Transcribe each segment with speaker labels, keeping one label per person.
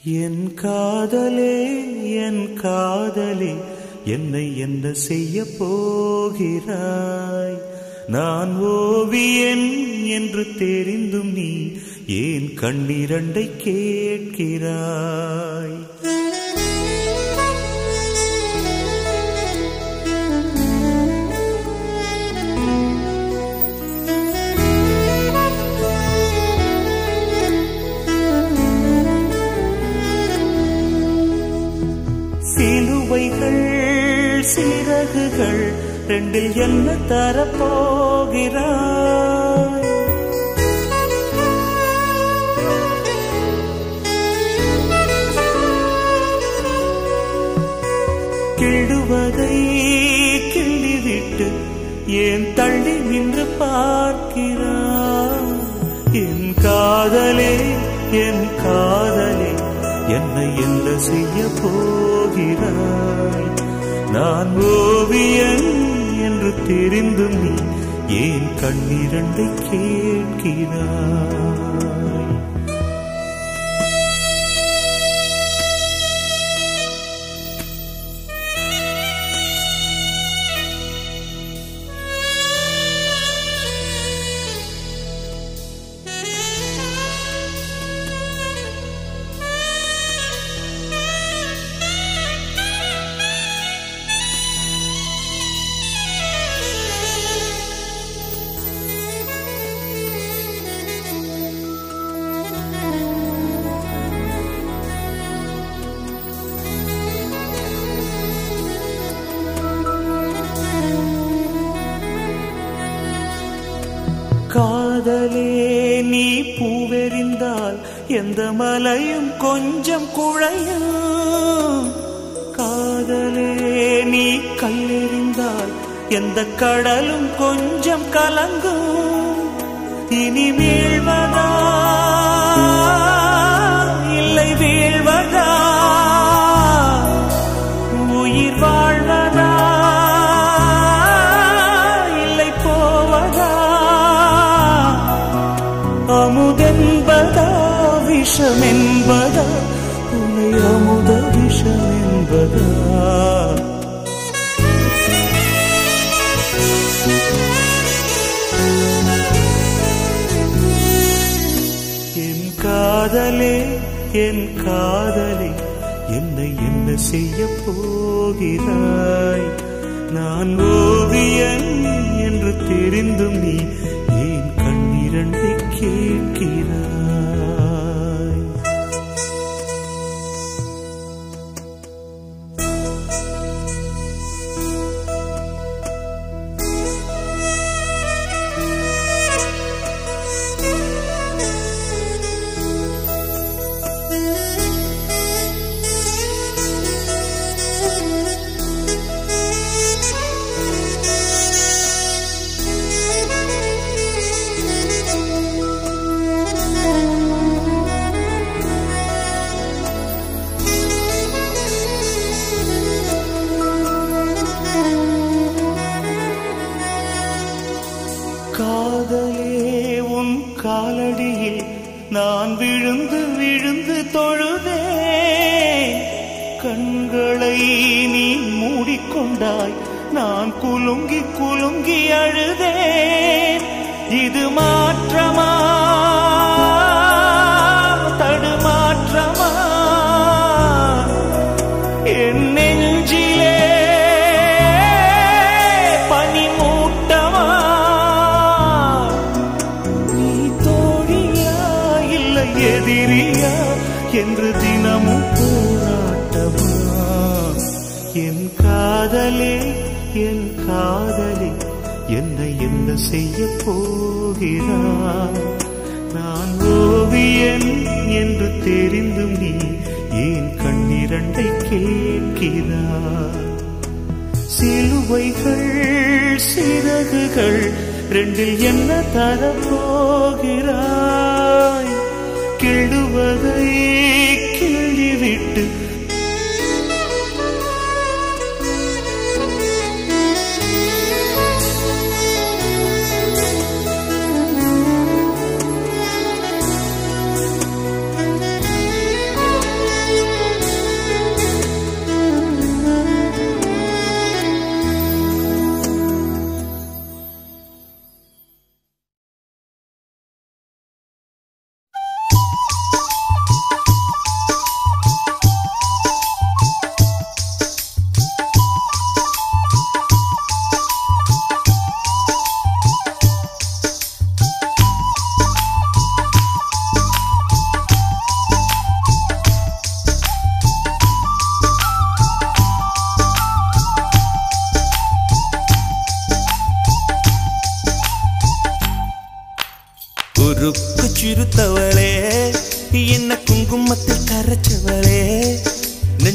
Speaker 1: என் காதலே என் காதலே என்னை என்ன செய்ய போகிறாய் நான் ஓவியன் என்று தெரிந்தும் நீ ஏன் கண்ணிரண்டை கேட்கிறாய் சிலுவைகள் சிறகுகள் ரெண்டில் என்ன தரப்போகிறாய் கிள்ளுவதை கிள்ளிவிட்டு ஏன் தள்ளி நின்று பார்க்கிறாய் என் காதலே என் காதலே என்னை என்ன செய்ய போகிறாய் நான் ஓவியன் என்று தெரிந்தும் நீ ஏன் கண்ணிரண்டை கேட்கிறாய் காதலே நீ பூவெறிந்தால் எந்த மலையும் கொஞ்சம் குழையும் காதலே நீ கல்லெறிந்தால் எந்த கடலும் கொஞ்சம் கலங்கும் இனி வீழ்வதா இல்லை வீழ்வதா உயிர் வாழ்வதா இல்லை போவதா அமுதென்பதா விஷமென்பதா உன்னை அமுத விஷமென்பதா என் காதலே என் காதலே என்னை என்ன செய்ய போகிறாய் நான் ஓவியன் என்று தெரிந்தும் நீ ஏன் கண்ணிரண்டை கேட்கிறாய் காதலே உன் காலடியில் நான் விழுந்து விழுந்து தொழுதே கண்களை நீ மூடிக்கொண்டாய் நான் குலுங்கி குலுங்கி அழுதேன் இது மாற்றமா தடுமாற்றமா என் நெஞ்சிலே பனிமூட்டமா நீ தோழியா இல்லை எதிரியா என்று தினமும் போராட்டமா என் காதலே என் காதலே என்னை என்ன செய்ய போகிறாய் நான் ஓவியன் என்று தெரிந்தும் நீ ஏன் கண்ணிரண்டை கேட்கிறாய் சிலுவைகள் சிறகுகள் ரெண்டில் என்ன தரப்போகிறாய் கிள்ளுவதை கிள்ளிவிட்டு
Speaker 2: Thank you.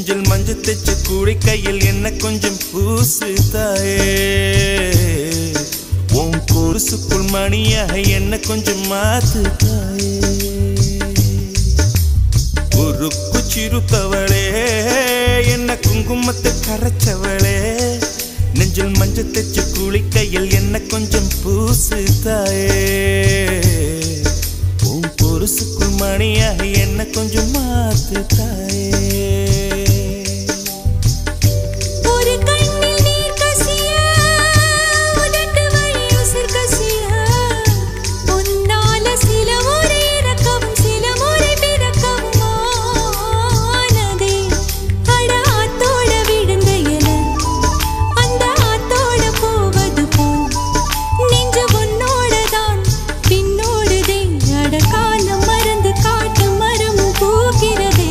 Speaker 1: நெஞ்சில் மஞ்சள் தைச்சு கூடை கையில் என்ன கொஞ்சம் பூசு தாயே உன் கொலுசுக்குள் மணியாக என்ன கொஞ்சம் மாத்து தாயே உருக்கு சிறுத்தவளே என்ன குங்குமத்தை கரைச்சவளே நெஞ்சில் மஞ்சள் தைச்சு குளிக்கையில் என்ன கொஞ்சம் பூசு தாயே உன் பொருசுக்குள் மணியாக என்ன கொஞ்சம் மாத்து தாயே
Speaker 2: ஒரு கண்ணில் நீர் கசிய உதட்டு வழி உசிர் கசிய உன்னால சில முறை இறக்கவும் சில முறை பிறக்கவும் ஆனதே அட ஆத்தோட விழுந்த இல அந்த ஆத்தோட போவது போல் நெஞ்சு உன்னோடதான் பின்னோடுதே அட காலம் மறந்து காட்டு மரமும் பூக்கிறதே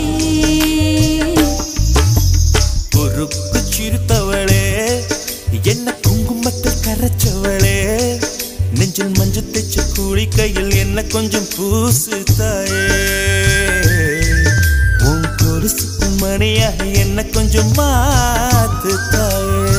Speaker 1: உருக்கு சிறுத்தவளே என்ன குங்குமத்தில் கரைச்சவளே நெஞ்சில் மஞ்சள் தைச்சு குளிக்கையில் என்ன கொஞ்சம் பூசு தாயே உன் கொலுசுக்கு மணியாக என்ன கொஞ்சம் மாத்து தாயே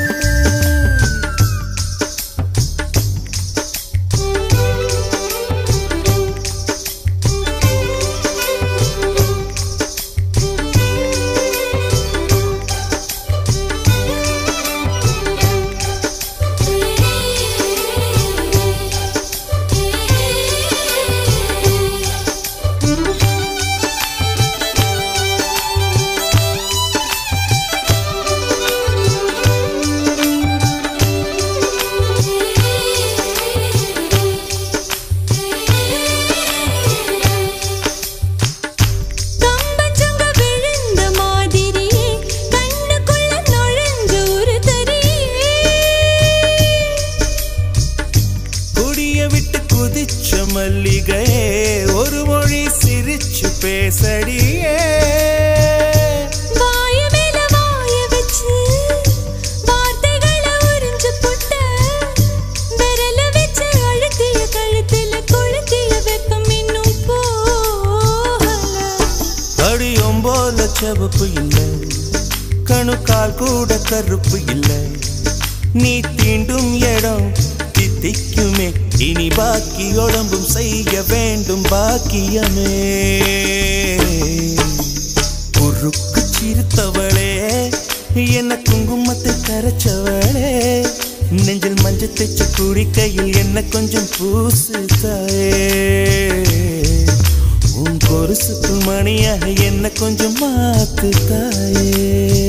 Speaker 2: கம்பஞ்சங்க விழுந்த மாதிரியே கண்ணுக்குள்ள நுழைஞ்ச ஒரு தரியே
Speaker 1: கொடிய விட்டு குதிச்ச மல்லிகையே ஒரு மொழி சிரிச்சு பேசடியே
Speaker 2: வாய மேல வாய வச்சு வார்த்தைகளை உறிஞ்சு புட்ட விரல வச்சு அழுத்திய கழுத்துல கொளுத்திய வெப்பம் இன்னும் போகல
Speaker 1: அடியும் போல செவப்பு இல்லை கணுக்கால் கூட கருப்பு இல்லை நீ தீண்டும் இடம் தித்திக்குமே இனி பாக்கி உடம்பும் செய்ய வேண்டும் பாக்கியமே குறுக்கு சிரித்தவளே என்ன குங்குமத்தை கரைச்சவளே நெஞ்சில் மஞ்சள் தைச்சு குடிக்கையில் என்ன கொஞ்சம் பூசு தாயே உன் கொலுசுக்குள் மணியாக என்ன கொஞ்சம் மாத்து தாயே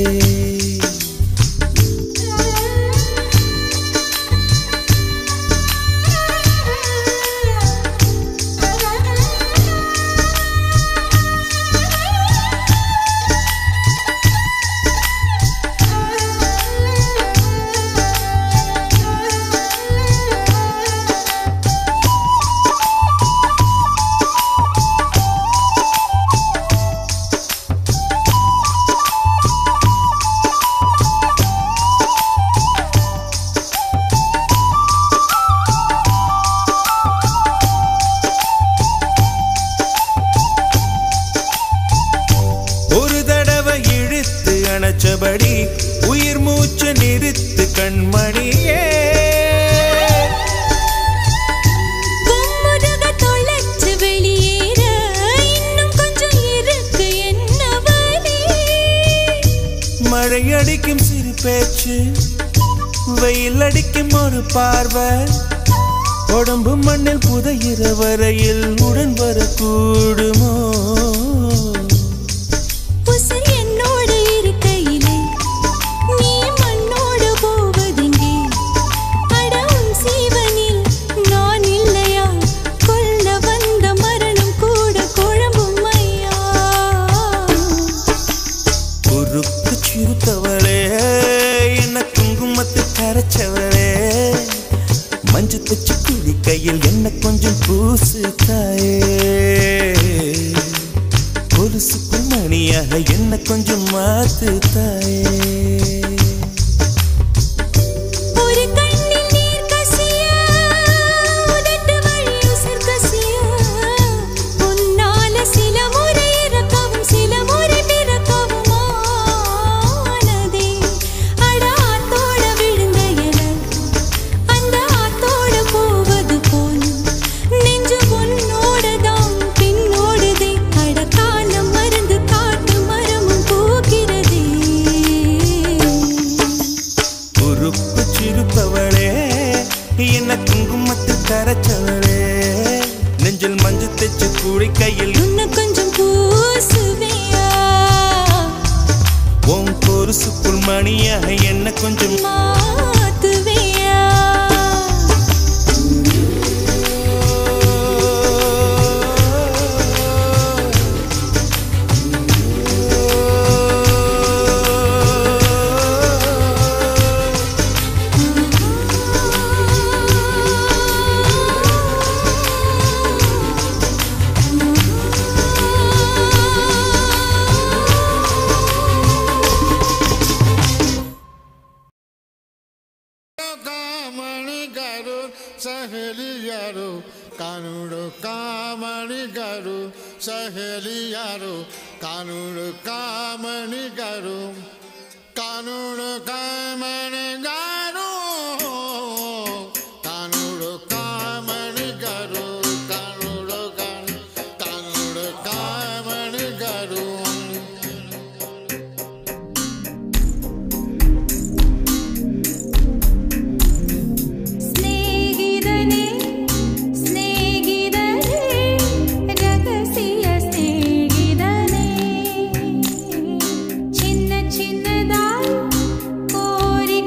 Speaker 1: ஒரு தடவை இழுத்து அணைச்சபடி உயிர் மூச்சு நிறுத்து கண்மணியே
Speaker 2: கும்முருக தொலைச்சு வெளியேற இன்னும் கொஞ்சம் இருக்கு என்ன வழி
Speaker 1: மழை அடிக்கும் சிறு பேச்சு வெயில் அடிக்கும் ஒரு பார்வை உடம்பு மண்ணில் புதையிற வரையில் உடன் வரக்கூடுமோ
Speaker 2: உசிர் என்னோடு இருக்கையிலே நீ மண்ணோடு போவதெங்கே அட உன் சீவனில் நான் இல்லையா கொல்ல வந்த மரணம் கூட குழம்பும் ஐயா
Speaker 1: குறுக்கு சிறுத்தவளே என்ன குங்குமத்தை கரைச்சவளே மஞ்சு தச்சு குடி கையில் என்ன கொஞ்சம் பூசு தாயே கொலுசுக்குள் மணியாக என்ன கொஞ்சம் மாத்து தாயே
Speaker 2: ஒரு கண்ணில் நீர் கசிய உதட்டு வழி உசிர் கசிய உன்னால சில முறை இறக்கவும் சில முறை பிறக்கவும்
Speaker 1: கொலுசுக்குள் மணியாக என்ன கொஞ்சம்
Speaker 2: மாத்துவியா
Speaker 3: ಕಾಮಣಿ ಗರು ಸಹೇಲಿಯರು ಕಾನೂನು ಕಾಮಣಿ ಗರು ಸಹೇಲಿಯರು ಕಾನೂನು ಕಾಮಣಿ ಗರು ಕಾನೂನು ಕಾಮಣಿ ಗರು ಕಾನೂನು ಕಾಮಣಿ ಗರು ಕಾನೂನು ಕಾನೂನು ಕಾಮಣಿ ಗರು
Speaker 2: സ്നേഹിതനേ സ്നേഹിതനേ രഹസ്യ സ്നേഹിതനേ ചിന്ന ചിന്നതായി കോരി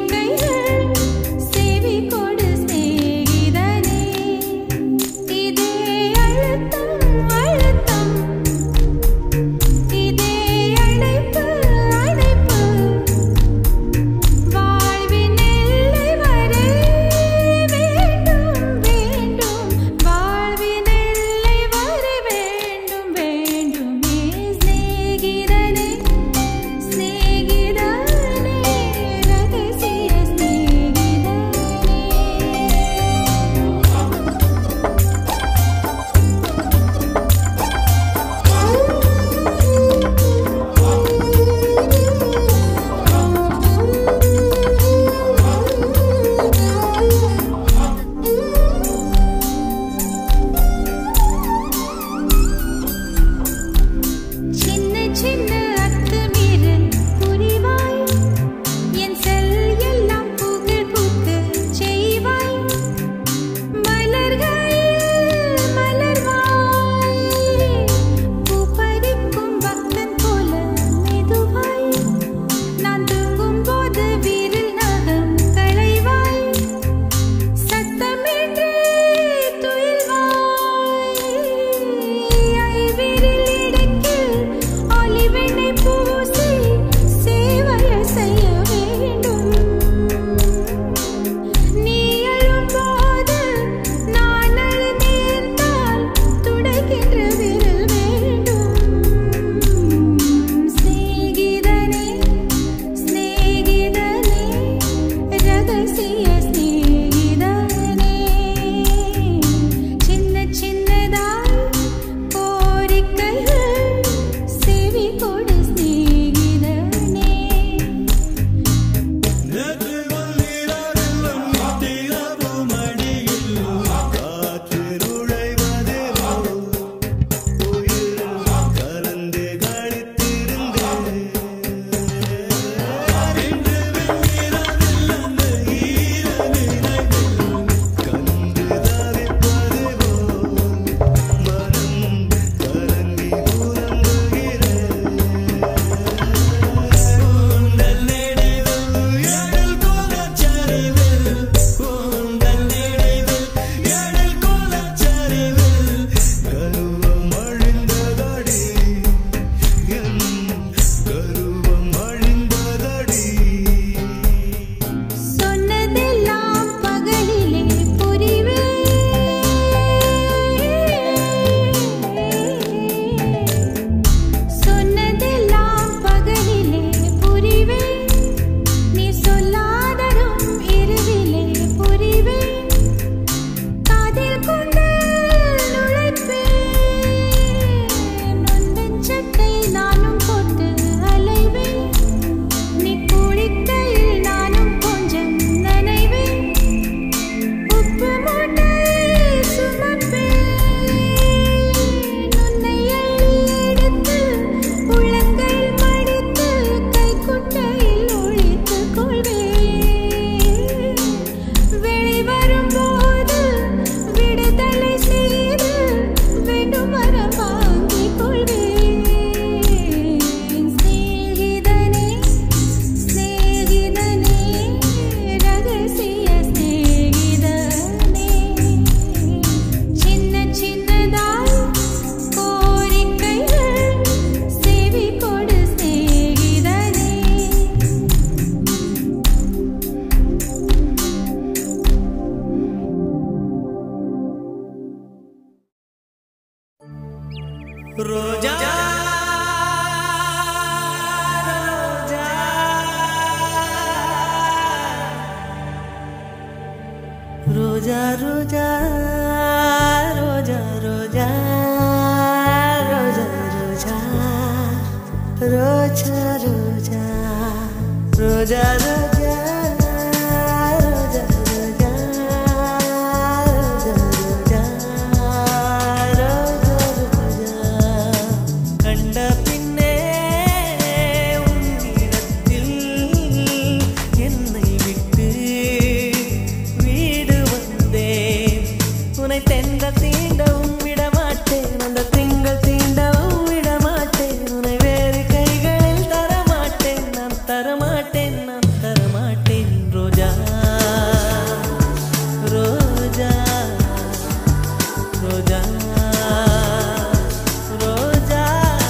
Speaker 4: ரோஜா ரோஜா ரோஜா ரோஜா ரோஜா ரோஜா ரோஜா ரோஜா ரோஜா கண்ட பின்னே உன்னிடத்தில் என்னை விட்டு வீடு வந்தேன் உன்னை தெந்த தீண்டவும் விடமாட்டேன் அந்த திங்கள் தீண்டவும் விடமாட்டேன் உன்னை வேறு கைகளில் தரமாட்டேன் நான் தரமாட்டேன் நான் தரமாட்டேன் ரோஜா ரோஜா ரோஜா ரோஜா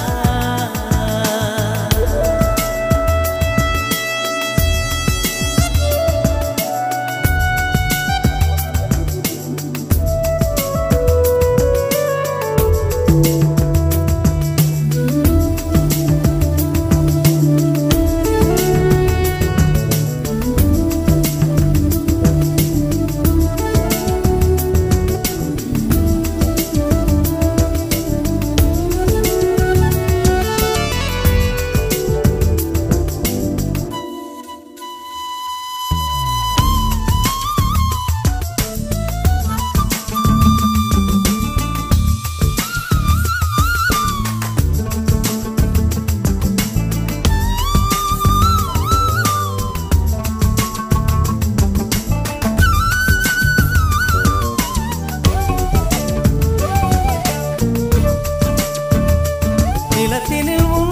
Speaker 4: நிலத்தினில் உன்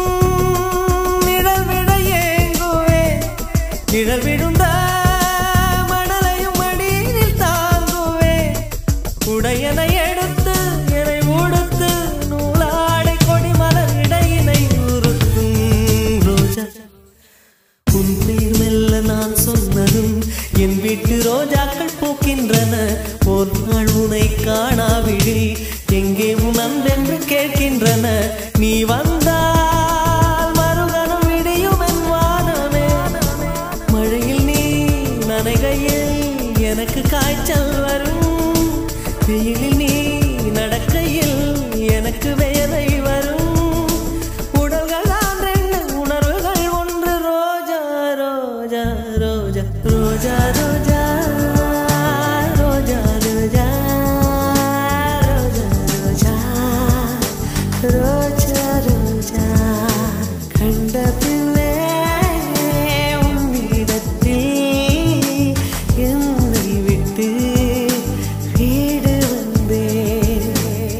Speaker 4: நிழல் விட ஏங்குவேன் நிழல் விழுந்த மணலையும் மடியில் தாங்குவேன் உடையனை எடுத்து என்னை உடுத்து நூலாடை கொடி மலர் இடையினை உறுத்தும் ரோஜா உன் பேர் மெல்ல நான் சொன்னதும் என் வீட்டு ரோஜாக்கள் பூக்கின்றன ஒரு நாள் உனை காணாவிடில் எங்கே உன் அன்பென்று கேட்கின்றன நீ வந்தால் மறுகணம் விடியும் என் வானமே மழையில் நீ நனைகையில் எனக்கு காய்ச்சல் வரும் வெயிலில் நீ நடக்கையில் எனக்கு வேலை வரும் உடல்கள் தான் ரெண்டு உணர்வுகள் ஒன்று ரோஜா ரோஜா ரோஜா ரோஜா ரோஜா ரோஜா ரோஜா ரோஜா ரோஜா ரோஜா ரோஜா கண்ட பிள்ளை உன்னிடத்தில் என்னை விட்டு வீடு வந்தேன்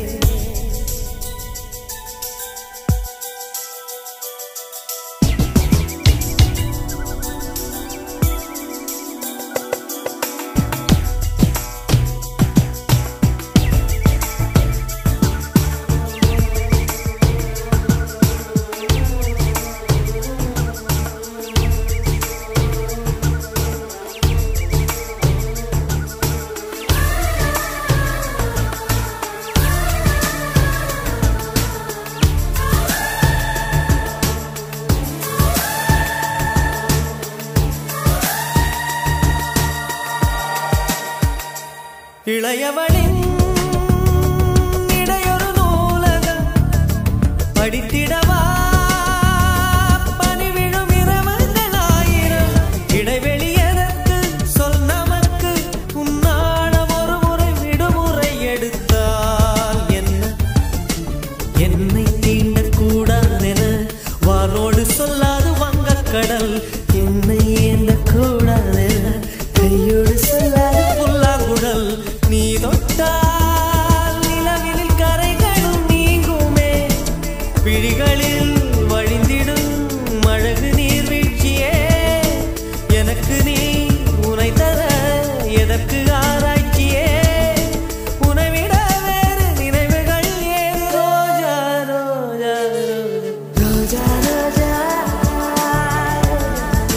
Speaker 4: இளையவனின் இடையொரு நூலகம் படித்திடவா பணிவிழும் இரவுகள் ஆயிரம் இடைவெளி எதற்கு சொல் நமக்கு உன்னாடம் ஒரு முறை விடுமுறை எடுத்தால் என்ன என்னை தீண்டக்கூடாதென வாரோடு சொல்லாது வங்கக்கடல் என்னை ஏந்தக்கூடாதென கையோடு சொல்லாது புல்லாங்குழல் நீ தொட்டால் நிலவினில் கரைகளும் நீங்குமே விழிகளில் வழிந்திடும் அழகு நீர்வீழ்ச்சியே எனக்கு நீ உனை தர எதற்கு ஆராய்ச்சியே உனை விட வேறு நினைவுகள் ஏது ரோஜா ரோஜா ரோஜா ரோஜா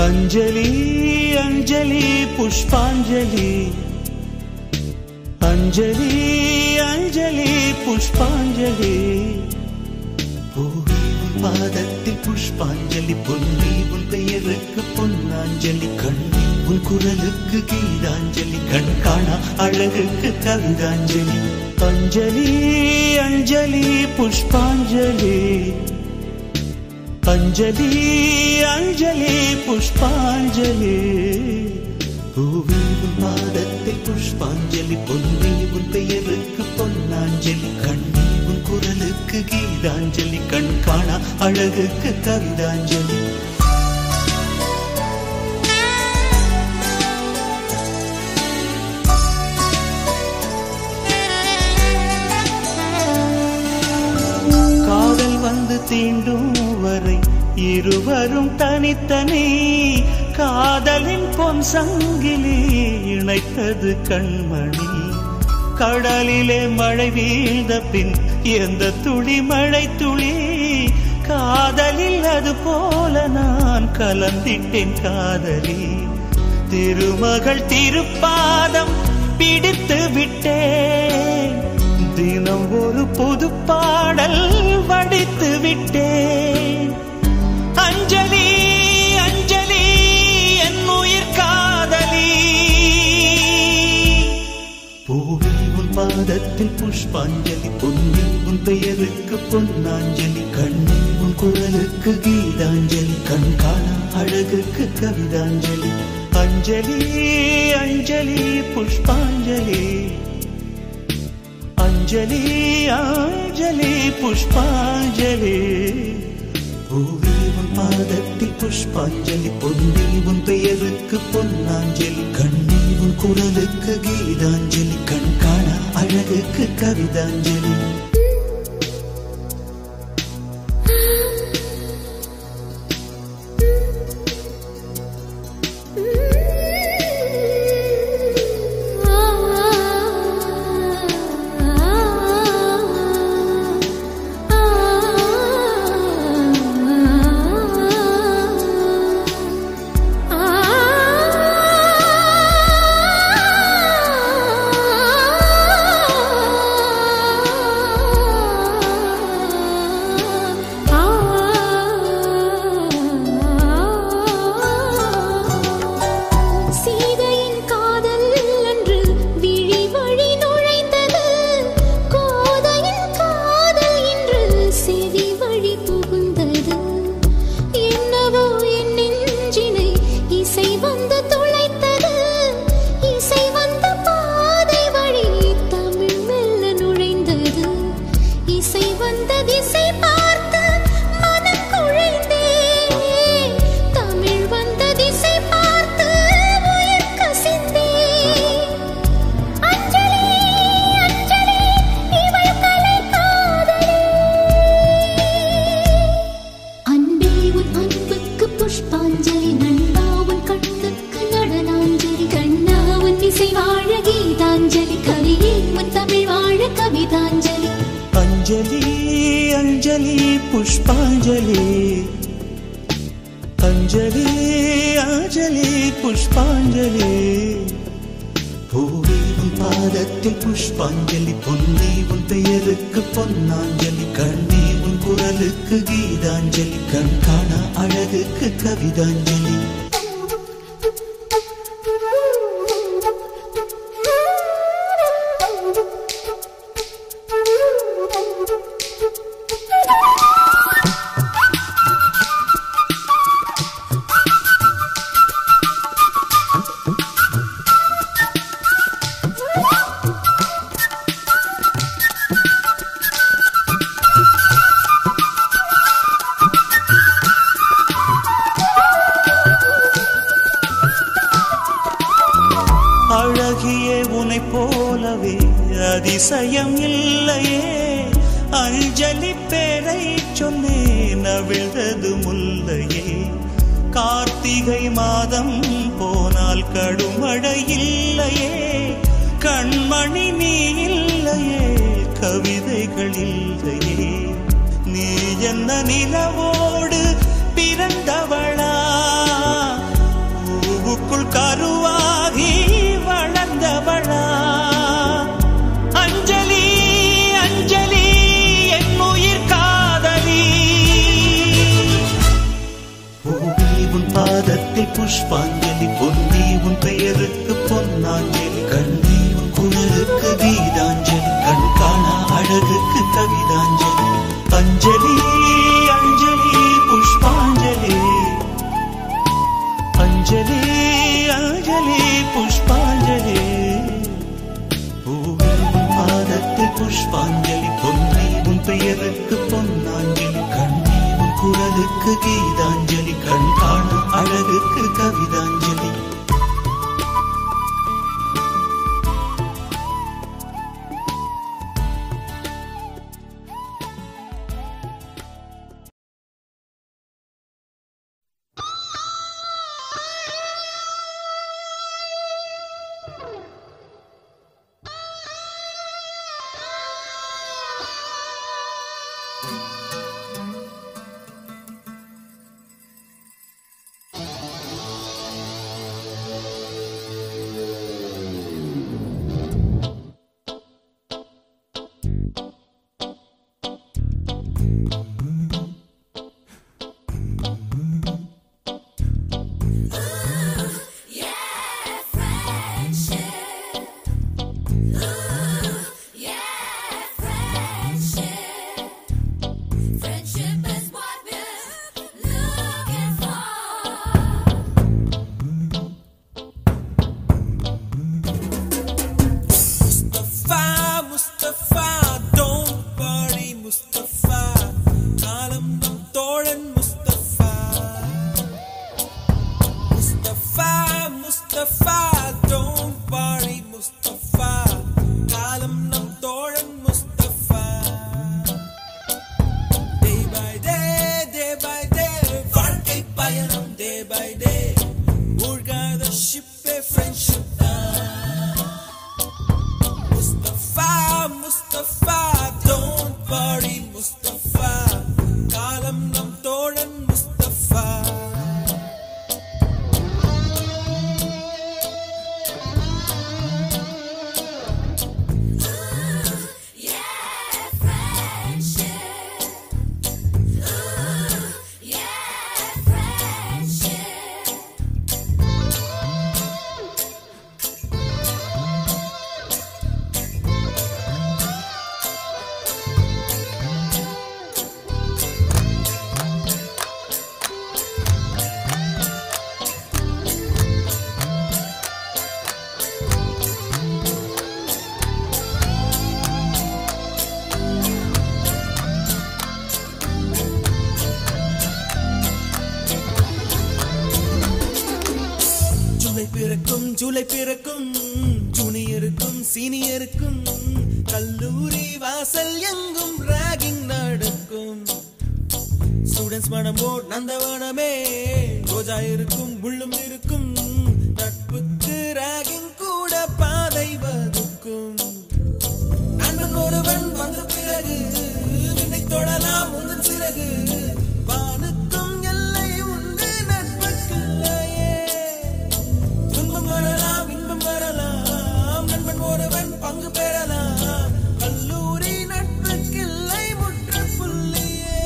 Speaker 1: அஞ்சலி அஞ்சலி புஷ்பாஞ்சலி அஞ்சலி அஞ்சலி புஷ்பாஞ்சலி பூவே உன் பாதத்தில் புஷ்பாஞ்சலி பொன்னி உன் பெயருக்கு பொன்னாஞ்சலி கண்ணி உன் குரலுக்கு கீதாஞ்சலி கண் காணா அழகுக்கு கவிதாஞ்சலி அஞ்சலி அஞ்சலி புஷ்பாஞ்சலி அஞ்சலி அஞ்சலி புஷ்பாஞ்சலி பூவே உன் பாதத்தில் புஷ்பாஞ்சலி பொன்னி உன் பெயருக்கு பொன்னாஞ்சலி கண்ணி உன் குரலுக்கு கீதாஞ்சலி கண் காணா அழகுக்கு கவிதாஞ்சலி காதல் வந்து தீண்டும் வரை இருவரும் தனித்தனி காதலின் பொன் சங்கிலி இணைத்தது கண்மணி கடலிலே மழை வீழ்ந்த பின் எந்த துளி மழை துளி காதலில் அது போல நான் கலந்திட்டேன் காதலி திருமகள் திருப்பாதம் பிடித்து விட்டேன் தினம் ஒரு புது பாடல் வடித்து விட்டேன் அஞ்சலி அஞ்சலி என் உயிர் காதலி பூவே உன் பாதத்தில் புஷ்பாஞ்சலி பொன்னி உன் பெயருக்கு பொன்னாஞ்சலி கண்ணி உன் குரலுக்கு கீதாஞ்சலி கண் காணா அழகுக்கு கவிதாஞ்சலி அஞ்சலி அஞ்சலி புஷ்பாஞ்சலி அஞ்சலி அஞ்சலி புஷ்பாஞ்சலி பூவே உன் பாதத்தில் புஷ்பாஞ்சலி பொன்னி உன் பெயருக்கு பொன்னாஞ்சலி கண்ணி உன் குரலுக்கு கீதாஞ்சலி கண் காணா அழகுக்கு கவிதாஞ்சலி
Speaker 2: சீதையின் காதல் அன்று விழி வழி நுழைந்தது கோதையின் காதல் இன்று செவி வழி புகுந்தது என்னவோ என் நெஞ்சினை இசை வந்து துளைத்தது இசை வந்த பாதை வழி தமிழ் மெல்ல நுழைந்தது இசை வந்த திசை பார்த்து மனம் குழைந்தேன் தமிழ் வந்த திசை பார்த்து உயிர் கசிந்தேன் அஞ்சலி அஞ்சலி இவள் கலை காதலி அன்பே உன் அன்புக்கு புஷ்பாஞ்சலி நண்பா உன் கண்ணுக்கு நடனாஞ்சலி கண்ணா உன் இசை வாழ கீதாஞ்சலி கவியே உன் தமிழ் வாழ கவிதாஞ்சலி
Speaker 1: அஞ்சலி அஞ்சலி புஷ்பாஞ்சலி அஞ்சலி அஞ்சலி புஷ்பாஞ்சலி பூவே உன் பாதத்தில் புஷ்பாஞ்சலி பொன்னி உன் பெயருக்கு பொன்னாஞ்சலி கண்ணி உன் குரலுக்கு கீதாஞ்சலி கண் காணா அழகுக்கு கவிதாஞ்சலி அழகியே உனை போலவே அதிசயம் இல்லையே அஞ்சலி பேரை சொன்னேன் அவிழ்ந்தது முல்லையே கார்த்திகை மாதம் போனால் கடுமழை இல்லையே கண்மணி நீ இல்லையே கவிதைகள் இல்லையே நீ என்ன நிலவோடு பிறந்தவளா பாதத்தில் புஷ்பாஞ்சலி பொன்னி உன் பெயருக்கு பொன்னாஞ்சலி கண்ணி உன் குரலுக்கு கீதாஞ்சலி கண் காணா அழகுக்கு கவிதாஞ்சலி அஞ்சலி அஞ்சலி புஷ்பாஞ்சலி அஞ்சலி அஞ்சலி புஷ்பாஞ்சலி பூவே உன் பாதத்தில் புஷ்பாஞ்சலி பொன்னி உன் பெயருக்கு பொன்னாஞ்சலி கண்ணி உன் குரலுக்கு கீதாஞ்சலி கண் காணும் அழகுக்கு கவிதாஞ்சலி
Speaker 2: Friendship is what we're looking for.
Speaker 4: Mustafa, Mustafa, don't worry, Mustafa. காலம் நம் தோழன் Mustafa. Mustafa, Mustafa, don't worry, Mustafa. காலம் நம் தோழன் Mustafa. Day by day, day by day, வாழ்க்கை பயணம் day by day. மூழ்காத ஷிப்பே ஃப்ரெண்ட்ஷிப் தான் Mustafa, Mustafa, don't worry, Mustafa. காலம் நம் தோழன் Mustafa.
Speaker 2: Yeah, friendship. Ooh, yeah, friendship.
Speaker 4: July பிறக்கும் ஜூலை பிறக்கும் ஜூனியருக்கும் சீனியருக்கும் கல்லூரி வாசல் எங்கும் ராகிங் நடக்கும் ஸ்டூடெண்ட்ஸ் மனமோ நந்தவனமே ரோஜா இருக்கும் முள்ளும் இருக்கும் நட்புக்கு ராகிங் கூட பாதை வகுக்கும் நண்பன் ஒருவன் வந்த பிறகு விண்ணை தொடலாம் உந்தன் சிறகு வானுக்கும் எல்லை உண்டு நட்புக்குள்ளையே துன்பம் வரலாம் இன்பம் வரலாம் நண்பன் ஒருவன் பங்கு பெறலாம் கல்லூரி நட்புக்கில்லை முற்றுப்புள்ளியே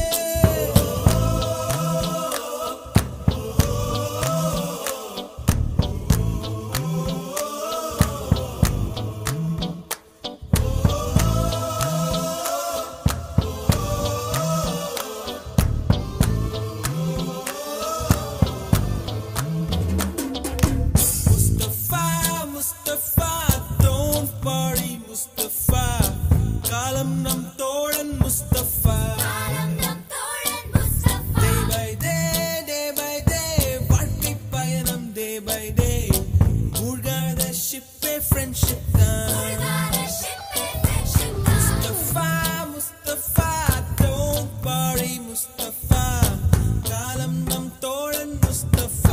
Speaker 4: Mustafa, Mustafa, don't worry, Mustafa. காலம் நம் தோழன் Mustafa.
Speaker 2: காலம் நம் தோழன் Mustafa.
Speaker 4: Day by day, day by day, வாழ்க்கை பயணம் day by day. மூழ்காத ஷிப்பே friendship தான்.
Speaker 2: முழுகாத ship-ஏ friendship தான்.
Speaker 4: Mustafa, Mustafa, don't worry, Mustafa. காலம் நம் தோழன் Mustafa.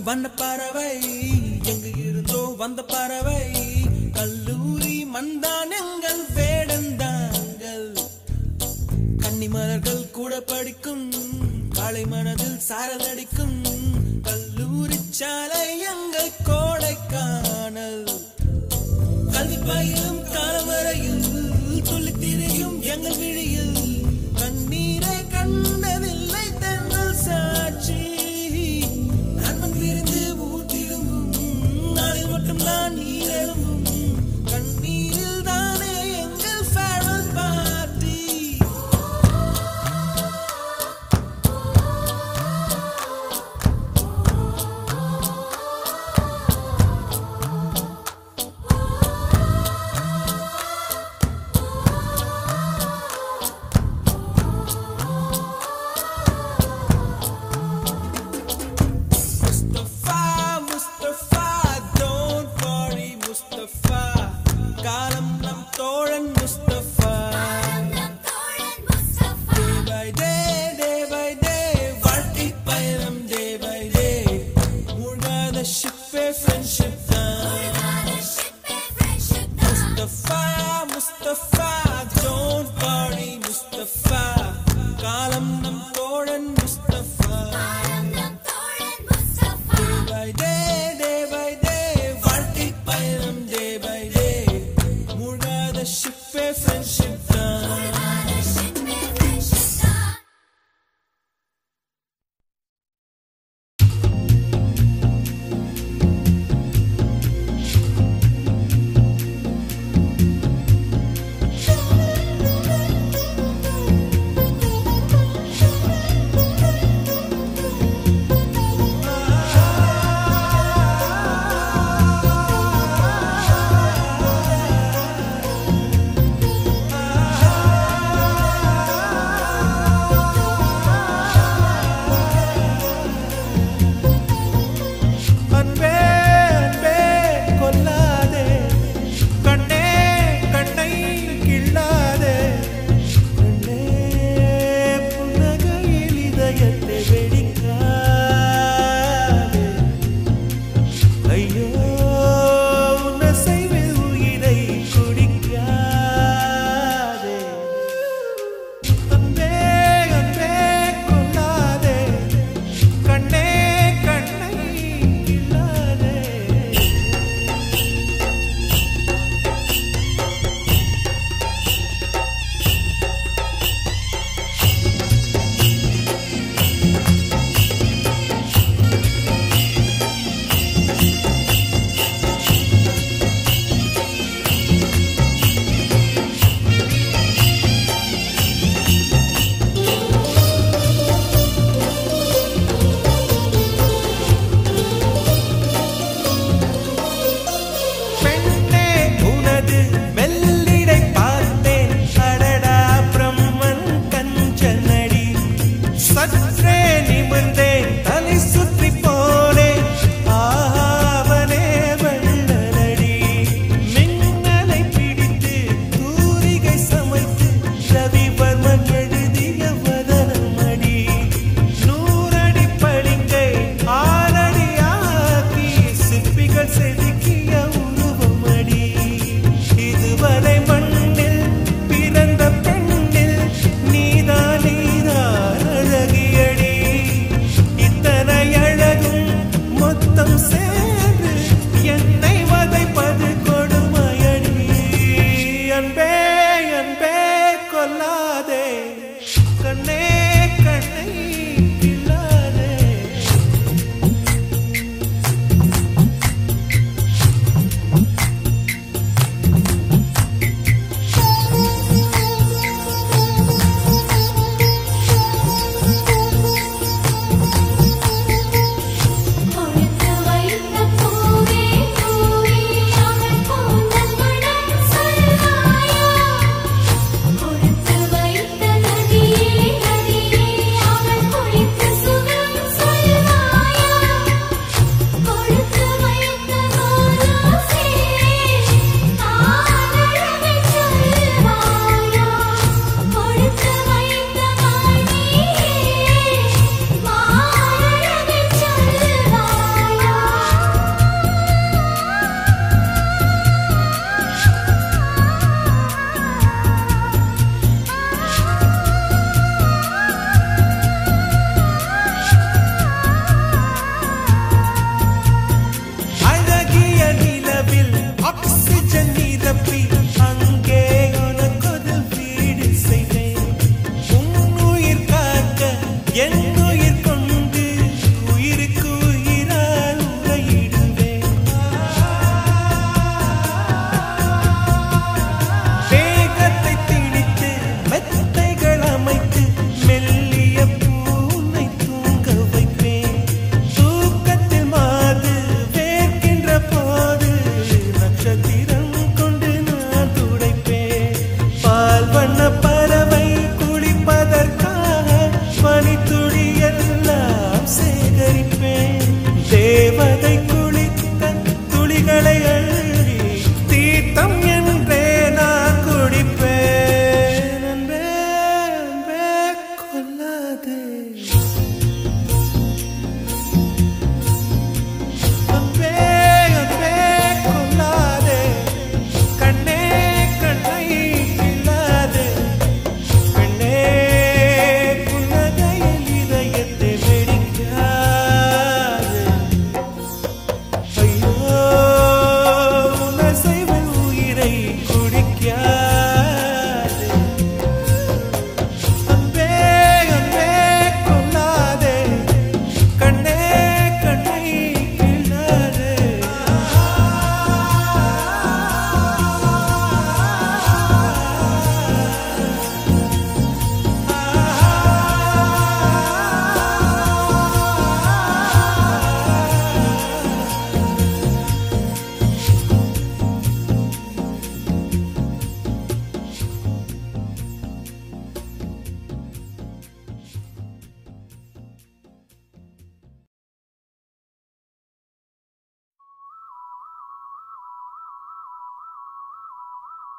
Speaker 4: வண்ண பறவை எங்கு இருந்தோ வந்த பறவை கல்லூரி மந்தான் எங்கள் வேடந்தாங்கள் கன்னிமலர்கள் கூட படிக்கும் காலை மனதில் சாரலடிக்கும் கல்லூரி சாலை எங்கள் கோடைக்கானல் கல்வி பயிலும் காலம் வரையில் துள்ளி திரியும் எங்கள் விழியில் கண்ணீரை கண்டதில்லை தென்னல் சாட்சி நண்பன் பிரிந்து ஊர் திரும்பும் நாளில் மட்டும் நான் நீரெழும்பும் கண்ணீரில் தானே எங்கள் farewell party Mustafa Mustafa don't worry Mustafa காலம் நம் தோழன் Mustafa day by day day by day வாழ்க்கை பயணம் day by day மூழ்காத ஷிப்பே ஃப்ரெண்ட்ஷிப் தான் முஸ்தபா முஸ்தபா don't worry முஸ்தபா காலம் நம் தோழன் Mustafa day by day day by day வாழ்க்கை பயணம் day by day மூழ்காத ஷிப்பே ஃப்ரெண்ட்ஷிப் தான்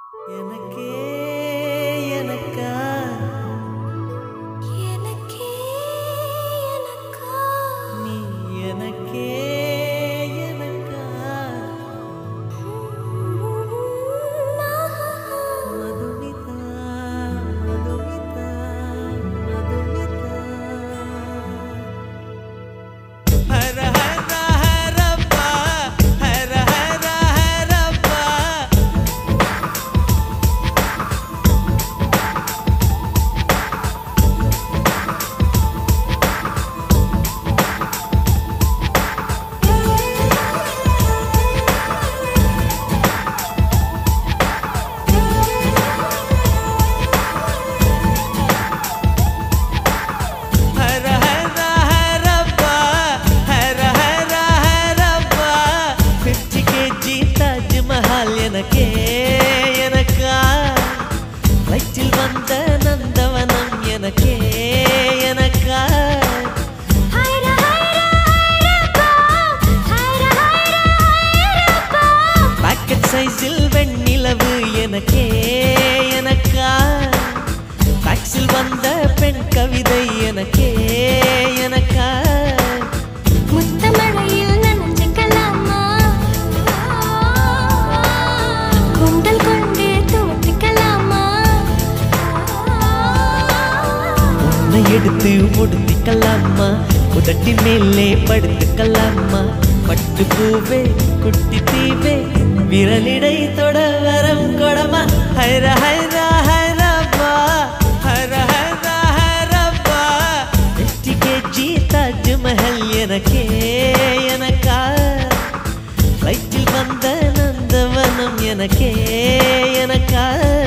Speaker 4: எனக்கே எனக்கா
Speaker 2: எனக்கே எனக்கா
Speaker 4: நீ எனக்கே எனக்கா மதுமிதா மதுமிதா மதுமிதா ஹர ஹர ஹரப்பா ஹர ஹர ஹரப்பா ஹர ஹர ஹரப்பா ஹர ஹர ஹரப்பா ஃபிஃப்டி கேஜி தாஜ்மஹால் எனக்கே எனக்கா வயிற்றில் வந்த நந்தவனம் எனக்கே எனக்கா
Speaker 2: ஹைர ஹைர ஹைரப்பா ஹைர ஹைர ஹைரப்பா
Speaker 4: பாக்கெட் சைஸில் வெண்ணிலவு எனக்கே எனக்கா டாக்ஸில் வந்த பெண் கவிதை எனக்கே எனக்கா
Speaker 2: முத்தமழையில் நனைஞ்சுக்கலாமா குண்டல் கொண்டு துவட்டிக்கலாமா
Speaker 4: உன்னை எடுத்து முடித்துக்கலாமா உதட்டி மேலே படுத்துக்கலாமா பட்டு பூவே குட்டி தீவே விரலிடை தொட வரம் கொடமா ஹைர ஹைர ஹைரப்பா ஹர ஹர ஹரப்பா எட்டி கேஜி தாஜ்மஹல் எனக்கே எனக்கா வயிற்றில் வந்த நந்தவனம் எனக்கே எனக்கா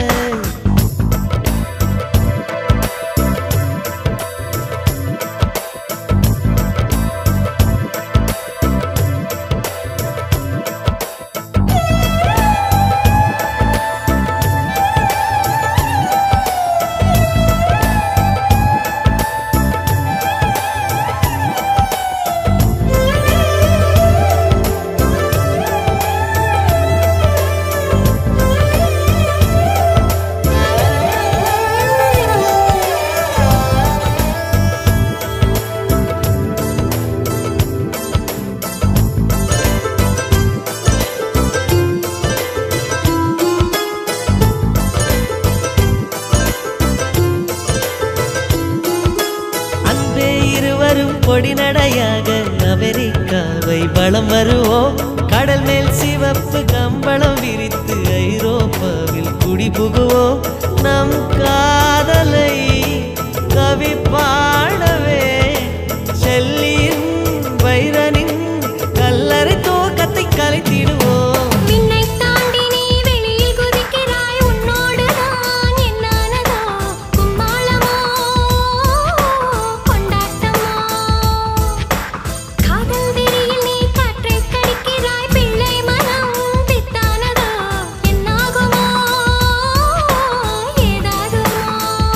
Speaker 4: அன்பே இருவரும் பொடி நடையாக அமெரிக்காவை வலம் வருவோம் கடல் மேல் சிவப்பு கம்பளம் விரித்து ஐரோப்பாவில் குடி புகுவோம் நம் காதலை கவி பாடவே செல்லியின் வைரனின் கல்லறை தோக்கத்தை கலைத்திடுவோம்
Speaker 2: விண்ணை தாண்டி நீ வெளியில் குதிக்கிறாய் உன்னோடு நான் என்னானதோ கும்மாளமோ கொண்டாட்டமோ காதல் வெறியில் நீ காற்றை கடிக்கிறாய் பிள்ளை மனம் பித்தானதோ என்னாகுமோ ஏதாகுமோ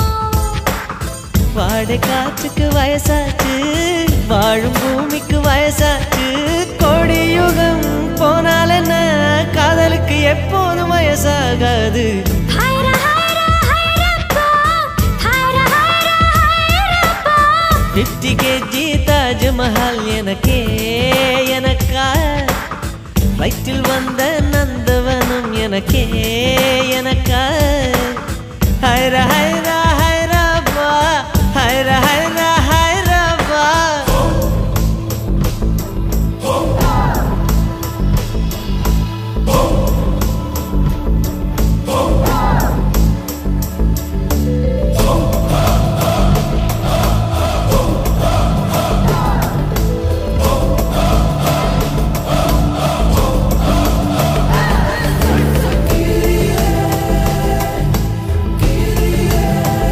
Speaker 4: வாடை காற்றுக்கு வயசாச்சு வாழும் பூமிக்கு வயசாச்சு கோடி யுகம் போனால் என்ன காதலுக்கு எப்போதும் வயசாகாது
Speaker 2: ஹைர ஹைர ஹைரப்பா ஹைர ஹைர ஹைரப்பா
Speaker 4: பிப்டி கேஜி தாஜ்மஹால் எனக்கே எனக்கா வயிற்றில் வந்த நந்தவனம் எனக்கே எனக்கா ஹைர ஹைர ஹைரப்பா ஹைர ஹைர ஹைரப்பா
Speaker 2: ஹைர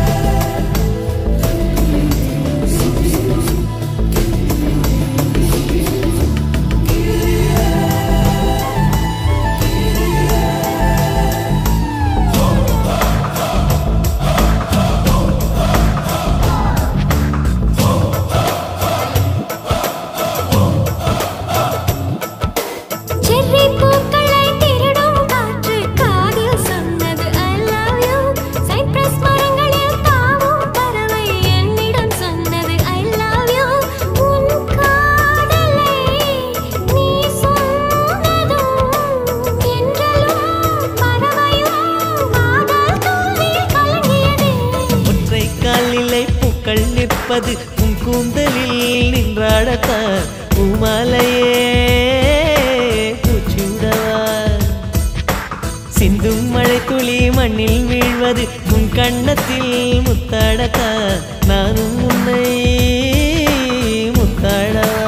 Speaker 5: கொடுப்பது உன் கூந்தலில் நின்றாடத்தான் பூமாலையே பூச்சூடவா சிந்தும் மழை துளி மண்ணில் வீழ்வது உன் கண்ணத்தில் முத்தாடத்தா நானும் உன்னை முத்தாடவா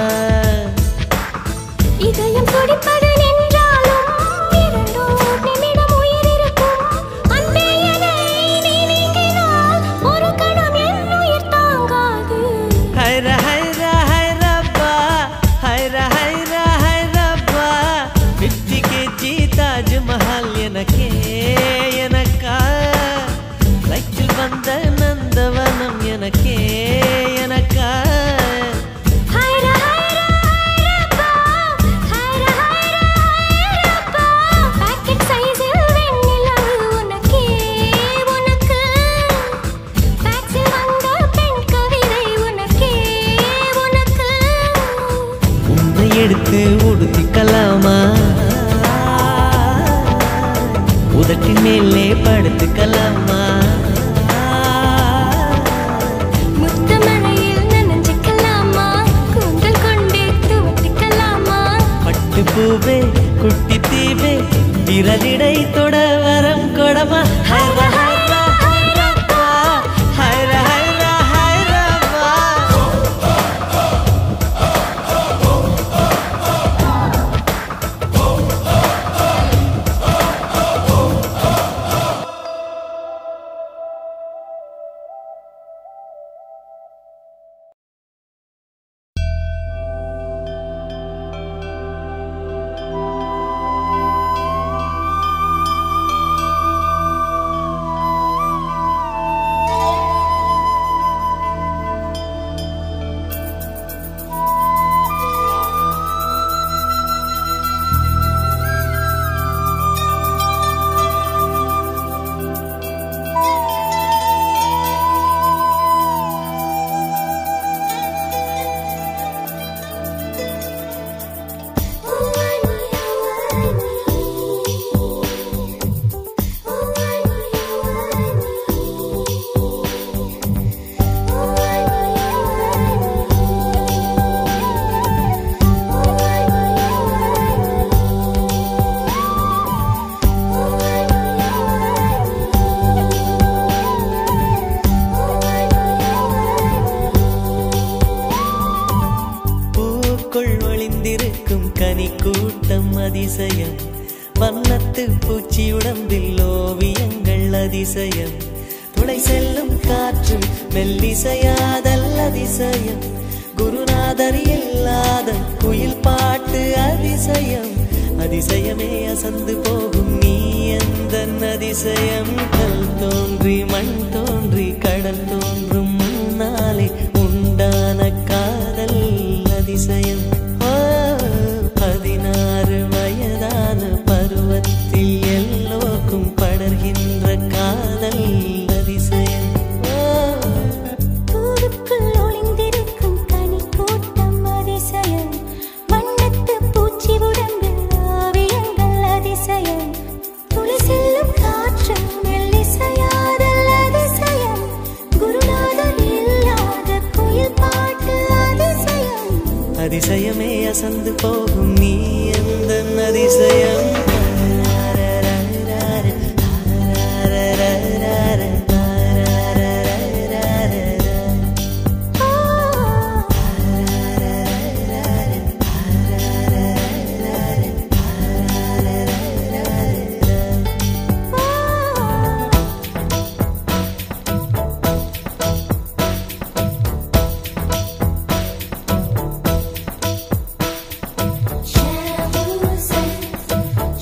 Speaker 2: இதயம் துடிப்பது நின்றாலும் இரண்டோர் நிமிடம் உயிர் இருக்கும் அன்பே என்னை நீ நீங்கினால் ஒரு கணம் என் உயிர் தாங்காது
Speaker 5: ஹைர ஹைர ஹைரப்பா ஹைர ஹைர ஹைரப்பா பிப்டி கேஜி தாஜ்மஹால் எனக்கே எனக்கா லைட்டில் வந்த நந்தவனம் எனக்கே எனக்கா
Speaker 2: ஹைர ஹைர ஹைரப்பா ஹைர ஹைர ஹைரப்பா பாக்கெட் சைஸில் வெண்ணிலவு உனக்கே உனக்கு ஃபேக்ஸில் வந்த பெண் கவிதை உனக்கே உனக்கு
Speaker 5: உன்னை எடுத்து உடுத்திக்கலாமா உதட்டின் மேலே படுத்துக்கலாமா
Speaker 2: முத்தமழையில் நனைஞ்சுக்கலாமா கூந்தல் கொண்டு துவட்டிக்கலாமா
Speaker 5: பட்டு பூவே குட்டி தீவே விரலிடை தொட வரம் கொடமா ஹைர ஹைர ஹைரப்பா ஹைர ஹைர ஹைரப்பா பூக்குள் ஒளிந்திருக்கும் கனி கூட்டம் அதிசயம் வண்ணத்து பூச்சி உடம்பில் ஓவியங்கள் அதிசயம் துளை செல்லும் காற்று மெல்லிசையாதல் அதிசயம் குருநாதர் இல்லாத குயில் பாட்டு அதிசயம் அதிசயமே அசந்து போகும் நீ எந்த அதிசயம் கல் தோன்றி மண் தோன்றி கடல் தோன்றும் முன்னாலே உண்டான காதல் அதிசயம் ஓ, பதினாறு வயதான பருவத்தில் எல்லோருக்கும் படர்கின்ற காதல் அதிசயம் ஓ,
Speaker 2: பூவுக்குள் ஒளிந்திருக்கும் கனி கூட்டம் அதிசயம் வண்ணத்து பூச்சி உடம்பில் ஓவியங்கள் அதிசயம் துளி செல்லும் காற்று மெல்லிசையாதல் அதிசயம் குருநாதர் இல்லாத குயில் பாட்டு அதிசயம்
Speaker 5: அதிசயமே அசந்து போகும் நீ எந்த அதிசயம்
Speaker 2: Shadows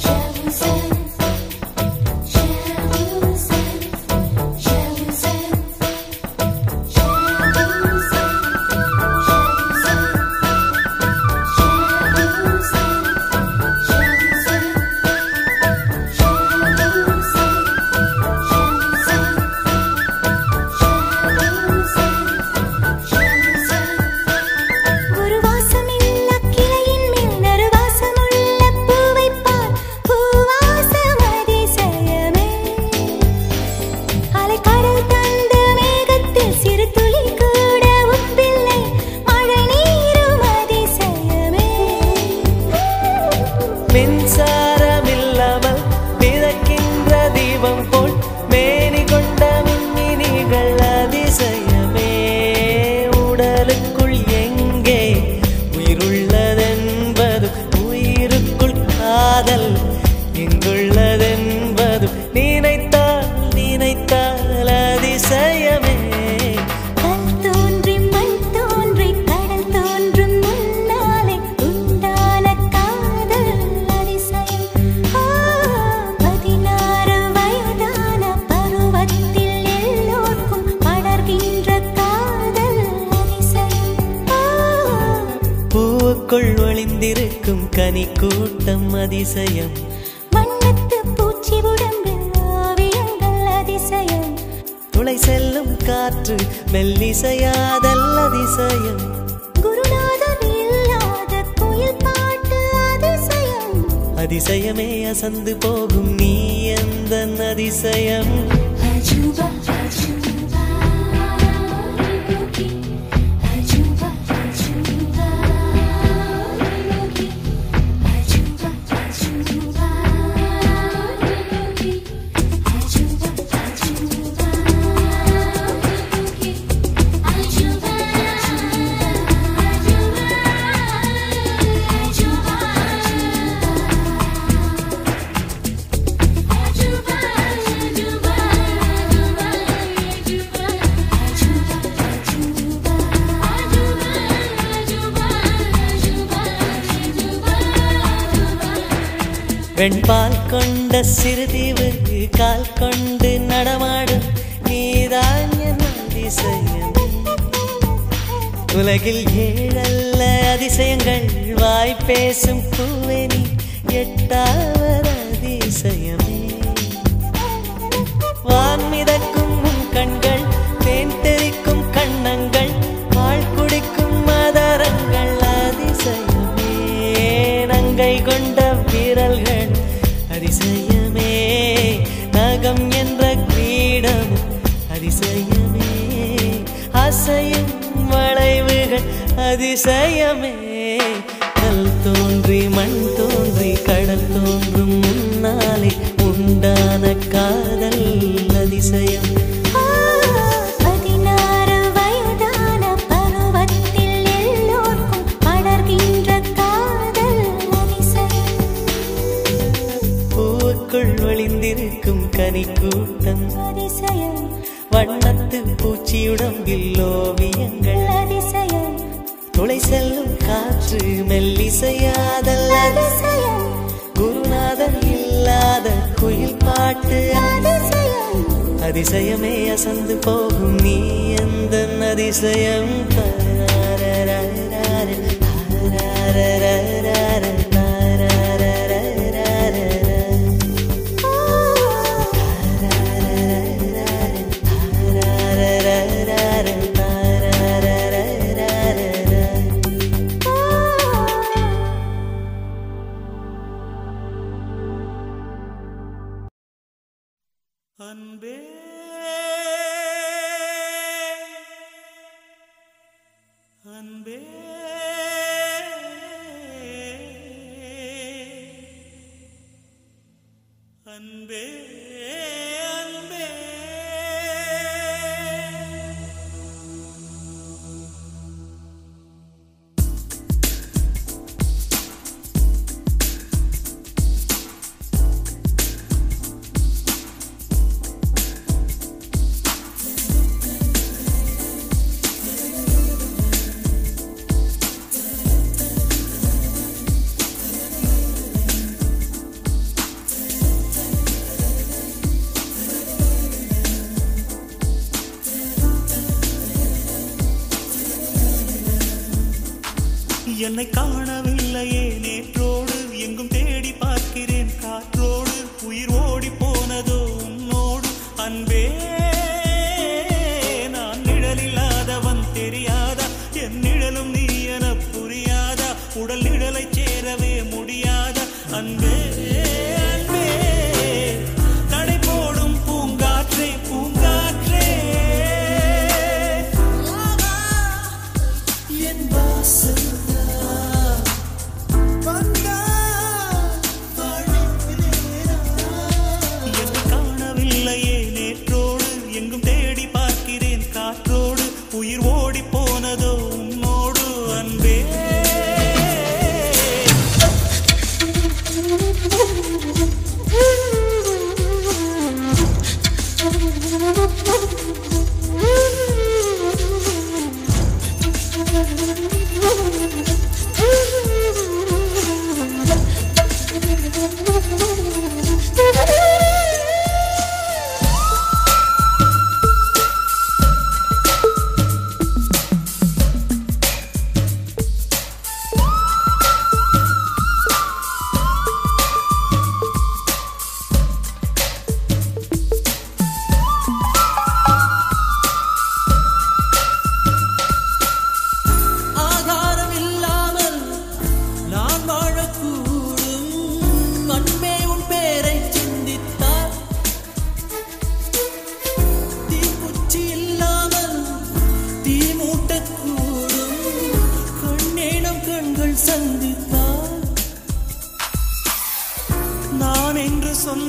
Speaker 5: கனி கூட்டம் அதிசயம்
Speaker 2: வண்ணத்து பூச்சி உடம்பில் ஓவியங்கள் அதிசயம்
Speaker 5: துளை செல்லும் காற்று மெல்லிசையாதல் அதிசயம்
Speaker 2: குருநாதர் இல்லாத குயில் பாட்டு அதிசயம்
Speaker 5: அதிசயமே அசந்து போகும் நீ எந்த அதிசயம்
Speaker 2: அஜூபா அஜூபா யோகி அஜூபா அஜூபா யோகி அஜூபா அஜூபா யோகி அஜூபா அஜூபா யோகி அஜூபா அஜூபா
Speaker 5: வெண்பால் கொண்ட சிறுதீவு கால் கொண்டு நடமாடும் நீதான் என் அதிசயம் உலகில் ஏழல்ல அதிசயங்கள் வாய் பேசும் பூவெனி எட்டாவது அதிசயமே வான் மிதக்கும் உன் கண்கள் தேன் தெறிக்கும் கண்ணங்கள் பால் குடிக்கும் மதரங்கள் அதிசயமே நங்கை கொண்ட வீரல்கள் அதிசயமே நகம் என்ற கிரீடம் அதிசயமே அசையும் வளைவுகள் அதிசயமே கல் தோன்றி மண் தோன்றி கடல் தோன்றும் முன்னாலே உண்டான காதல் அதிசயம்
Speaker 2: பதினாறு வயதான பருவத்தில் எல்லோர்க்கும் படர்கின்ற காதல் அதிசயம்
Speaker 5: பூவுக்குள் ஒளிந்திருக்கும் கனி கூட்டம்
Speaker 2: அதிசயம்
Speaker 5: வண்ணத்து பூச்சியுடம்பில் ஓவியங்கள்
Speaker 2: அதிசயம்
Speaker 5: துளை செல்லும் காற்று மெல்லிசையாதல்
Speaker 2: அதிசயம்
Speaker 5: குருநாதர் இல்லாத குயில் பாட்டு
Speaker 2: அதிசயம்
Speaker 5: அதிசயமே அசந்து போகும் நீ எந்த அதிசயம் தாரரரரர, தாரரரரர, தாரரரரர.
Speaker 1: அன்பே அன்பே அன்பே அன்பே என்னை காணவில்லையே நேற்றோடு எங்கும் தேடி பார்க்கிறேன் காற்றோடு உயிர் ஓடி போனதோ உன்னோடு அன்பே நான் நிழலில்லாதவன் தெரியாதா என் நிழலும் நீ என புரியாதா உடல் நிழலை சேரவே முடியாதா அன்பே அன்பே தடை போடும் பூங்காற்றே பூங்காற்றே என் வாசல் வந்தால் வழியிலேதான்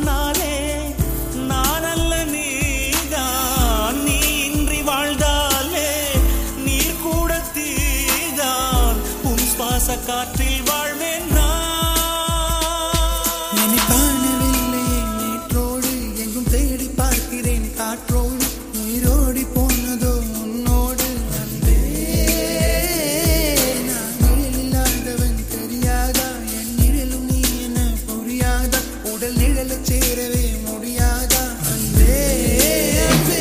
Speaker 6: முன்னாலே நான் அல்ல நீதான் நீ இன்றி வாழ்ந்தாலே நீர் கூட தீதான் உன் சுவாச காற்றில் வாழ்வேன் நான்
Speaker 4: என்னை காணவில்லையே நேற்றோடு எங்கும் தேடி பார்க்கிறேன் காற்றோடு உயிரோடி போனதோ உன்னோடு அன்பே நான் நிழல் இல்லாதவன் தெரியாதா என் நிழலும் நீ என புரியாதா உடல் நிழலைச் சேரவே முடியாதா அன்பே அன்பே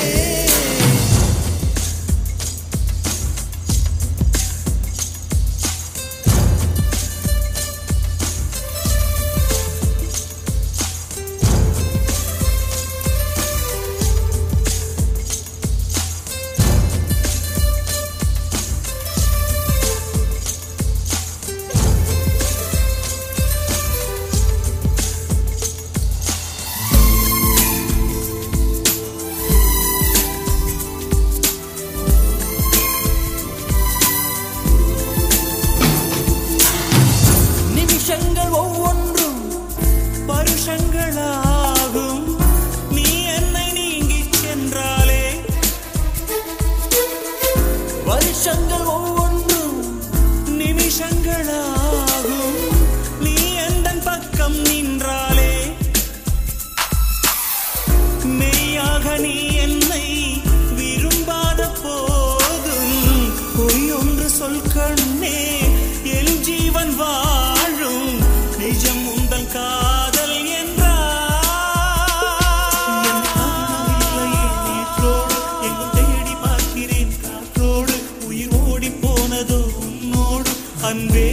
Speaker 6: நிமிஷங்கள் ஒவ்வொன்றும் வருஷங்களாகும் நீ என்னை நீங்கிச் சென்றாலே வருஷங்கள் ஒவ்வொன்றும் நிமிஷங்களாகும் நீ எந்தன் பக்கம் நின்றாலே மெய்யாக நீ என்னை விரும்பாத போதும் பொய் ஒன்று சொல் கண்ணே என் ஜீவன் வாழும் நிஜம் உந்தன் காதல் நேற்றோடு எங்கும் தேடி பார்க்கிறேன் காற்றோடு உயிர் ஓடி போனதோ உன்னோடு அன்பே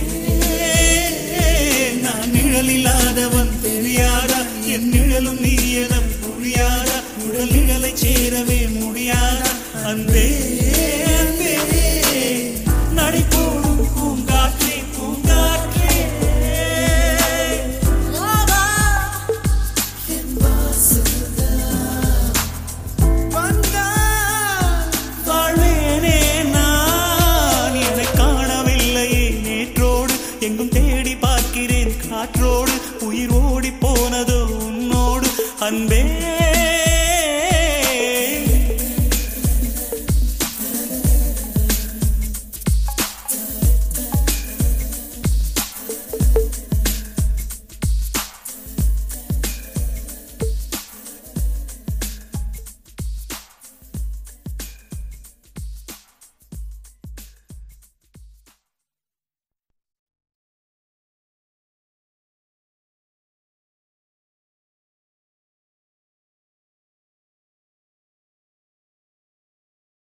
Speaker 6: நான் நிழல் இல்லாதவன் தெரியாதா என் நிழலும் நீ என புரியாதா உடல் நிழலை சேரவே முடியாதா அன்பே அன்பே நடிப்போடும் பூங்காற்றே பூங்காற்றே வாழ்வேனே நான் என்னை காணவில்லையே நேற்றோடு எங்கும் தேடி பார்க்கிறேன் காற்றோடு உயிர் ஓடி போனதோ உன்னோடு அன்பே